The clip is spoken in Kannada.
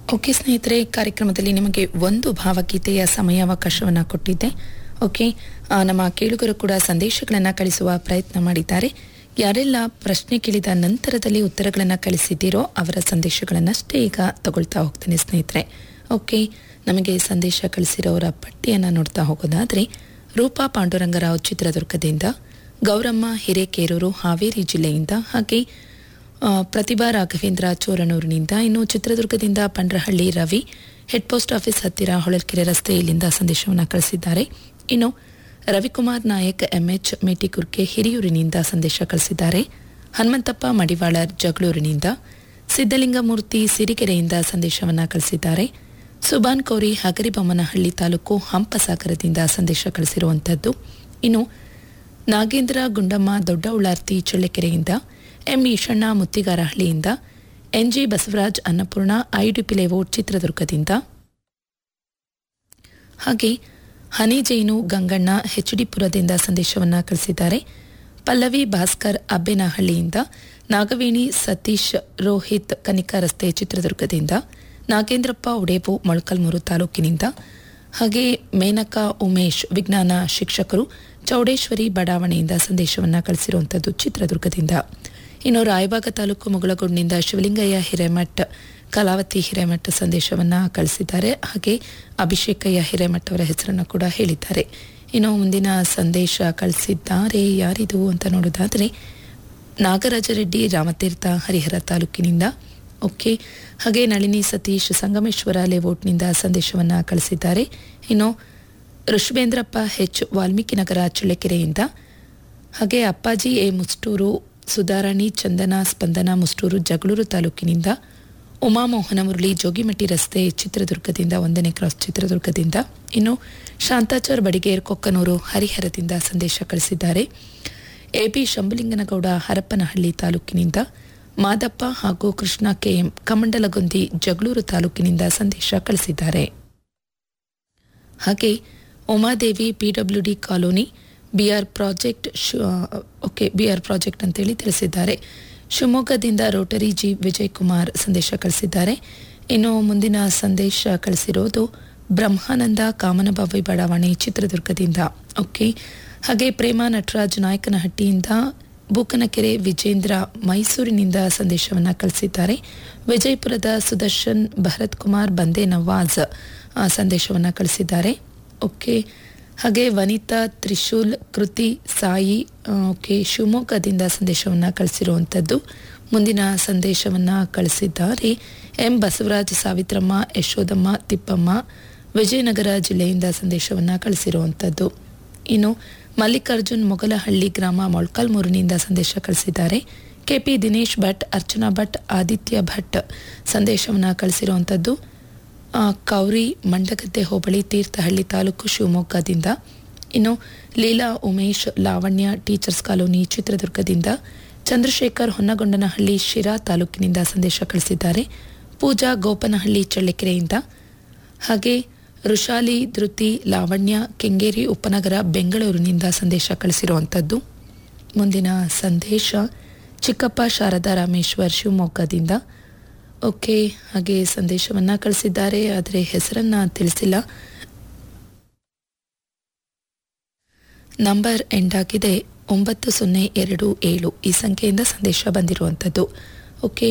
ಓಕೆ ಸ್ನೇಹಿತರೆ ಕಾರ್ಯಕ್ರಮದಲ್ಲಿ ನಿಮಗೆ ಒಂದು ಭಾವಗೀತೆಯ ಸಮಯಾವಕಾಶವನ್ನು ಕೊಟ್ಟಿದ್ದೆ ಓಕೆ ಆ, ನಮ್ಮ ಕೇಳುಗರು ಕೂಡ ಸಂದೇಶಗಳನ್ನು ಕಳಿಸುವ ಪ್ರಯತ್ನ ಮಾಡಿದ್ದಾರೆ ಯಾರೆಲ್ಲ ಪ್ರಶ್ನೆ ಕೇಳಿದ ನಂತರದಲ್ಲಿ ಉತ್ತರಗಳನ್ನು ಕಳಿಸಿದ್ದೀರೋ ಅವರ ಸಂದೇಶಗಳನ್ನಷ್ಟೇ ಈಗ ತಗೊಳ್ತಾ ಹೋಗ್ತೇನೆ ಸ್ನೇಹಿತರೆ ಓಕೆ ನಮಗೆ ಸಂದೇಶ ಕಳಿಸಿರೋರ ಪಟ್ಟಿಯನ್ನು ನೋಡ್ತಾ ಹೋಗೋದಾದರೆ ರೂಪಾ ಪಾಂಡುರಂಗರಾವ್ ಚಿತ್ರದುರ್ಗದಿಂದ ಗೌರಮ್ಮ ಹಿರೇಕೇರೂರು ಹಾವೇರಿ ಜಿಲ್ಲೆಯಿಂದ ಹಾಗೆ ಆ, ಪ್ರತಿಭಾ ರಾಘವೇಂದ್ರ ಚೋರನೂರಿನಿಂದ ಇನ್ನು ಚಿತ್ರದುರ್ಗದಿಂದ Pandrahalli Ravi head post office ಹತ್ತಿರ ಹೊಳಲ್ಕೆರೆ ರಸ್ತೆ ಇಲ್ಲಿಂದ ಸಂದೇಶವನ್ನು ಕಳಿಸಿದ್ದಾರೆ ಇನ್ನು ರವಿಕುಮಾರ್ ನಾಯಕ್ ಎಂಎಚ್ ಮೇಟಿಕುರ್ಕೆ ಹಿರಿಯೂರಿನಿಂದ ಸಂದೇಶ ಕಳಿಸಿದ್ದಾರೆ ಹನುಮಂತಪ್ಪ ಮಡಿವಾಳರ್ ಜಗಳೂರಿನಿಂದ ಸಿದ್ದಲಿಂಗಮೂರ್ತಿ ಸಿರಿಗೆರೆಯಿಂದ ಸಂದೇಶವನ್ನು ಕಳಿಸಿದ್ದಾರೆ ಸುಬಾನ್ ಕೌರಿ ಹಗರಿಬೊಮ್ಮನಹಳ್ಳಿ ತಾಲೂಕು ಹಂಪಸಾಗರದಿಂದ ಸಂದೇಶ ಕಳಿಸಿರುವಂಥದ್ದು ಇನ್ನು ನಾಗೇಂದ್ರ ಗುಂಡಮ್ಮ ದೊಡ್ಡ ಉಳ್ಳಾರ್ತಿ ಚಳ್ಳಕೆರೆಯಿಂದ ಎಂ ಈಶಣ್ಣ ಮುತ್ತಿಗಾರಹಳ್ಳಿಯಿಂದ N G Basavaraj Annapurna I D P layout ಚಿತ್ರದುರ್ಗದಿಂದ ಹಾಗೆ ಹನಿ ಜೈನು ಗಂಗಣ್ಣ ಹೆಚ್ಡಿಪುರದಿಂದ ಸಂದೇಶವನ್ನು ಕಳಿಸಿದ್ದಾರೆ ಪಲ್ಲವಿ ಭಾಸ್ಕರ್ ಅಬ್ಬೇನಹಳ್ಳಿಯಿಂದ ನಾಗವೇಣಿ ಸತೀಶ್ ರೋಹಿತ್ ಕನಿಕಾ ರಸ್ತೆ ಚಿತ್ರದುರ್ಗದಿಂದ ನಾಗೇಂದ್ರಪ್ಪ ಉಡೇಬು ಮೊಳಕಲ್ಮೂರು ತಾಲೂಕಿನಿಂದ ಹಾಗೆ ಮೇನಕಾ ಉಮೇಶ್ ವಿಜ್ಞಾನ ಶಿಕ್ಷಕರು ಚೌಡೇಶ್ವರಿ ಬಡಾವಣೆಯಿಂದ ಸಂದೇಶವನ್ನು ಕಳಿಸಿರುವಂಥದ್ದು ಚಿತ್ರದುರ್ಗದಿಂದ ಇನ್ನು ರಾಯಬಾಗ ತಾಲೂಕು ಮುಗಳಗೋಡ್ನಿಂದ ಶಿವಲಿಂಗಯ್ಯ ಹಿರೇಮಠ್ ಕಲಾವತಿ ಹಿರೇಮಠ್ ಸಂದೇಶವನ್ನು ಕಳಿಸಿದ್ದಾರೆ ಹಾಗೆ ಅಭಿಷೇಕಯ್ಯ ಹಿರೇಮಠ್ ಅವರ ಹೆಸರನ್ನು ಕೂಡ ಹೇಳಿದ್ದಾರೆ ಇನ್ನು ಮುಂದಿನ ಸಂದೇಶ ಕಳಿಸಿದ್ದಾರೆ ಯಾರಿದು ಅಂತ ನೋಡೋದಾದರೆ ನಾಗರಾಜರೆಡ್ಡಿ ರಾಮತೀರ್ಥ ಹರಿಹರ ತಾಲೂಕಿನಿಂದ ಓಕೆ ಹಾಗೆ ನಳಿನಿ ಸತೀಶ್ ಸಂಗಮೇಶ್ವರ ಲೇಔಟ್ನಿಂದ ಸಂದೇಶವನ್ನು ಕಳಿಸಿದ್ದಾರೆ ಇನ್ನು ಋಷಭೇಂದ್ರಪ್ಪ ಹೆಚ್ ವಾಲ್ಮೀಕಿ ನಗರ ಚಳ್ಳಕೆರೆಯಿಂದ ಹಾಗೆ ಅಪ್ಪಾಜಿ ಎ ಮುಸ್ಟೂರು ಸುಧಾರಾಣಿ ಚಂದನ ಸ್ಪಂದನ ಮುಸ್ಟೂರು ಜಗಳೂರು ತಾಲೂಕಿನಿಂದ ಉಮಾಮೋಹನ ಮುರಳಿ ಜೋಗಿಮಟ್ಟಿ ರಸ್ತೆ ಚಿತ್ರದುರ್ಗದಿಂದ ಒಂದನೇ ಕ್ರಾಸ್ ಚಿತ್ರದುರ್ಗದಿಂದ ಇನ್ನು ಶಾಂತಾಚಾರ್ ಬಡಿಗೇರ್ ಕೊಕ್ಕನೂರು ಹರಿಹರದಿಂದ ಸಂದೇಶ ಕಳಿಸಿದ್ದಾರೆ ಎಬಿ ಶಂಭುಲಿಂಗನಗೌಡ ಹರಪನಹಳ್ಳಿ ತಾಲೂಕಿನಿಂದ ಮಾದಪ್ಪ ಹಾಗೂ ಕೃಷ್ಣ ಕೆಎಂ ಕಮಂಡಲಗೊಂದಿ ಜಗಳೂರು ತಾಲೂಕಿನಿಂದ ಸಂದೇಶ ಕಳಿಸಿದ್ದಾರೆ ಹಾಗೆ Umadevi P W D colony B R project ಶು- ಓಕೆ ಬಿಆರ್ ಪ್ರಾಜೆಕ್ಟ್ ಅಂತೇಳಿ ತಿಳಿಸಿದ್ದಾರೆ ಶಿವಮೊಗ್ಗದಿಂದ ರೋಟರಿ ಜಿ ವಿಜಯ್ ಕುಮಾರ್ ಸಂದೇಶ ಕಳಿಸಿದ್ದಾರೆ ಇನ್ನು ಮುಂದಿನ ಸಂದೇಶ ಕಳಿಸಿರೋದು ಬ್ರಹ್ಮಾನಂದ ಕಾಮನಬಾವಿ ಬಡಾವಣೆ ಚಿತ್ರದುರ್ಗದಿಂದ ಓಕೆ ಹಾಗೆ ಪ್ರೇಮ ನಟರಾಜ್ ನಾಯಕನಹಟ್ಟಿಯಿಂದ ಬೂಕನಕೆರೆ ವಿಜೇಂದ್ರ ಮೈಸೂರಿನಿಂದ ಸಂದೇಶವನ್ನು ಕಳಿಸಿದ್ದಾರೆ ವಿಜಯಪುರದ ಸುದರ್ಶನ್ ಭರತ್ ಕುಮಾರ್ ಬಂದೆ ನವಾಜ್ ಆ, ಸಂದೇಶವನ್ನು ಕಳಿಸಿದ್ದಾರೆ ಓಕೆ ಹಾಗೆ ವನಿತಾ ತ್ರಿಶೂಲ್ ಕೃತಿ ಸಾಯಿ ಆ, ಓಕೆ ಶಿವಮೊಗ್ಗದಿಂದ ಸಂದೇಶವನ್ನು ಕಳಿಸಿರುವಂಥದ್ದು ಮುಂದಿನ ಸಂದೇಶವನ್ನು ಕಳಿಸಿದ್ದಾರೆ ಎಂ ಬಸವರಾಜ್ ಸಾವಿತ್ರಮ್ಮ ಯಶೋದಮ್ಮ ತಿಪ್ಪಮ್ಮ ವಿಜಯನಗರ ಜಿಲ್ಲೆಯಿಂದ ಸಂದೇಶವನ್ನು ಕಳಿಸಿರುವಂಥದ್ದು ಇನ್ನು ಮಲ್ಲಿಕಾರ್ಜುನ್ ಮೊಗಲಹಳ್ಳಿ ಗ್ರಾಮ ಮೊಳ್ಕಾಲ್ಮೂರಿನಿಂದ ಸಂದೇಶ ಕಳಿಸಿದ್ದಾರೆ ಕೆಪಿ ದಿನೇಶ್ ಭಟ್ ಅರ್ಚನಾ ಭಟ್ ಆದಿತ್ಯ ಭಟ್ ಸಂದೇಶವನ್ನು ಕಳಿಸಿರುವಂಥದ್ದು ಆ, ಕೌರಿ ಮಂಡಗದ್ದೆ ಹೋಬಳಿ ತೀರ್ಥಹಳ್ಳಿ ತಾಲೂಕು ಶಿವಮೊಗ್ಗದಿಂದ ಇನ್ನು ಲೀಲಾ ಉಮೇಶ್ ಲಾವಣ್ಯ ಟೀಚರ್ಸ್ ಕಾಲೋನಿ ಚಿತ್ರದುರ್ಗದಿಂದ ಚಂದ್ರಶೇಖರ್ ಹೊನ್ನಗೊಂಡನಹಳ್ಳಿ ಶಿರಾ ತಾಲೂಕಿನಿಂದ ಸಂದೇಶ ಕಳಿಸಿದ್ದಾರೆ ಪೂಜಾ ಗೋಪನಹಳ್ಳಿ ಚಳ್ಳಕೆರೆಯಿಂದ ಹಾಗೆ ಋಷಾಲಿ ಧೃತಿ ಲಾವಣ್ಯ ಕೆಂಗೇರಿ ಉಪನಗರ ಬೆಂಗಳೂರಿನಿಂದ ಸಂದೇಶ ಕಳಿಸಿರುವಂಥದ್ದು ಮುಂದಿನ ಸಂದೇಶ ಚಿಕ್ಕಪ್ಪ ಶಾರದಾ ರಾಮೇಶ್ವರ್ ಶಿವಮೊಗ್ಗದಿಂದ ಓಕೆ ಹಾಗೆ ಸಂದೇಶವನ್ನು ಕಳಿಸಿದ್ದಾರೆ ಆದರೆ ಹೆಸರನ್ನ ತಿಳಿಸಿಲ್ಲ ನಂಬರ್ ಎಂಡ್ ಆಗಿದೆ ಒಂಬತ್ತು ಸೊನ್ನೆ ಎರಡು ಏಳು ಈ ಸಂಖ್ಯೆಯಿಂದ ಸಂದೇಶ ಬಂದಿರುವಂಥದ್ದು ಓಕೆ